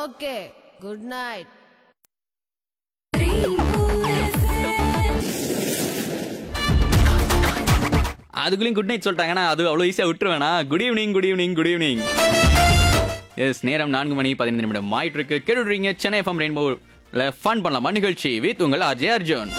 Okay good night அதுக்குள்ளேயும் good night சொல்லிட்டாங்கன்னா அது அவ்வளோ ஈஸியாக விட்டுருவேனா good evening good evening good evening yes நேரம் நான்கு மணி பதினைந்து நிமிடம் ஆயிட்டு இருக்கு கேட்டுடுறீங்க சென்னை எஃப்எம் ரெயின்போல ஃபன் பண்ணலாமா நிகழ்ச்சி வித் உங்கள் அஜய் அர்ஜுன்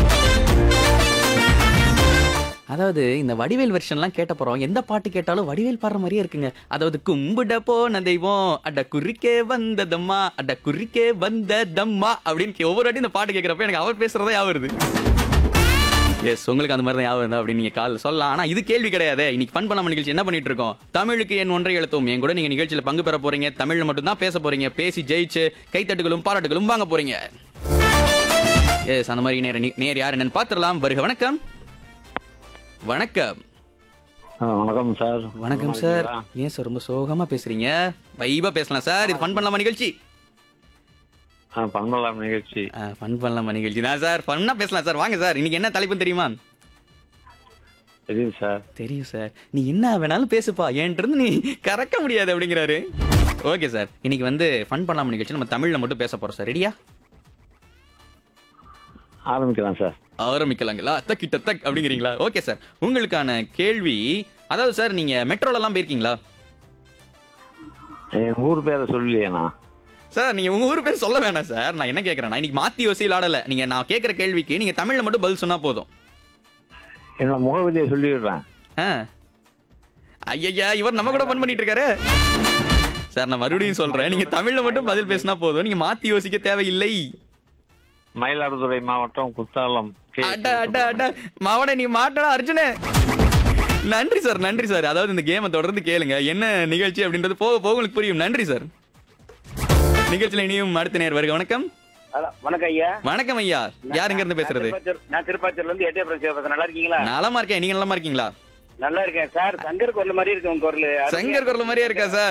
அதாவது இந்த வடிவேல் வெர்ஷன்லாம் கேட்ட போறோம் எந்த பாட்டு கேட்டாலும் வடிவேல் பாடுற மாதிரியே இருக்குங்க அதாவது கும்பிட போன தெய்வம் அட குறிக்கே வந்ததம்மா அட குறிக்கே வந்ததம்மா அப்படின்னு கே- ஒவ்வொரு வாட்டி இந்த பாட்டு கேட்குறப்ப எனக்கு அவர் பேசுறதே ஞாபகம் வருது எஸ் உங்களுக்கு அந்த மாதிரி தான் ஞாபகம் இருந்தா அப்படின்னு நீங்க கால் சொல்லலாம் ஆனா இது கேள்வி கிடையாது இன்னைக்கு ஃபன் பண்ணாம நிகழ்ச்சி என்ன பண்ணிட்டு இருக்கோம் தமிழுக்கு என் ஒன்றை எழுத்தும் என் கூட நீங்க நிகழ்ச்சியில பங்கு பெற போறீங்க தமிழ்ல மட்டும் தான் பேச போறீங்க பேசி ஜெயிச்சு கைத்தட்டுகளும் பாராட்டுகளும் வாங்க போறீங்க எஸ் அந்த மாதிரி நேர நேர் யார் என்னன்னு பாத்துடலாம் வருக வணக்கம் வணக்கம் ஆ, வணக்கம் சார் வணக்கம் சார் ஏன் சார் ரொம்ப சோகமா பேசுறீங்க வைபா பேசலாம் சார் இது ஃபன் பண்ணலாமா நிகழ்ச்சி ஆ, பண்ணலாம் நிகழ்ச்சி ஃபன் பண்ணலாமா நிகழ்ச்சி தான் சார் ஃபன்னா பேசலாம் சார் வாங்க சார் இன்னைக்கு என்ன தலைப்புன்னு தெரியுமா தெரியும் சார் தெரியும் சார் நீ என்ன வேணாலும் பேசுப்பா என்கிட்ட இருந்து நீ கறக்க முடியாது அப்படிங்கிறாரு ஓகே சார் இன்னைக்கு வந்து ஃபன் பண்ணலாம் நிகழ்ச்சி நம்ம தமிழ்ல மட்டும் பேச போறோம் சார் ரெடியா ஆரம்பிக்கலாம் சார் ஆரம்பிக்கலாங்களா தக்கிட்ட தக் அப்படிங்கிறீங்களா ஓகே சார் உங்களுக்கான கேள்வி அதாவது சார் நீங்க மெட்ரோல எல்லாம் போயிருக்கீங்களா என் ஊர் பேரை சொல்லலையேண்ணா சார் நீங்க உங்க ஊர் பேர் சொல்ல வேணாம் சார் நான் என்ன கேக்குறேன்னா இன்னைக்கு மாத்தி யோசியில் ஆடல நீங்க நான் கேட்கிற கேள்விக்கு நீங்க தமிழ்ல மட்டும் பதில் சொன்னா போதும் என்னோட முகவதியை சொல்லிடுறேன் ஆ. ஐயையா இவர் நம்ம கூட ஃபன் பண்ணிட்டு இருக்காரு சார் நான் மறுபடியும் சொல்றேன் நீங்க தமிழ்ல மட்டும் பதில் பேசினா போதும் நீங்க மாத்தி யோசிக்க தேவையில்லை மயிலாடுதுறை மாவட்டம் குத்தாலம் கே. அட அட அட மாவனே நீ மாட்டடா அர்ஜுனே நன்றி சார் நன்றி சார் அதாவது இந்த கேமை தொடர்ந்து கேளுங்க என்ன நிகழ்ச்சி அப்படின்றது போக போக உங்களுக்கு புரியும் நன்றி சார் நிகழ்ச்சியில இனியும் அடுத்த நேர் வருக வணக்கம் ஹலோ வணக்கம் ஐயா வணக்கம் ஐயா யாருங்க இருந்து பேசுறது நான் திருப்பாச்சூர் நான் திருப்பாச்சூர்ல இருந்து எட்டே பிரச்சனை நல்லா இருக்கீங்களா நலமா இருக்கேன் நீங்க நலமா இருக்கீங்களா நல்லா இருக்கேன் சார் சங்கர் குரல் மாதிரி இருக்கு உங்க குரல் சங்கர் குரல் மாதிரியே இருக்கா சார்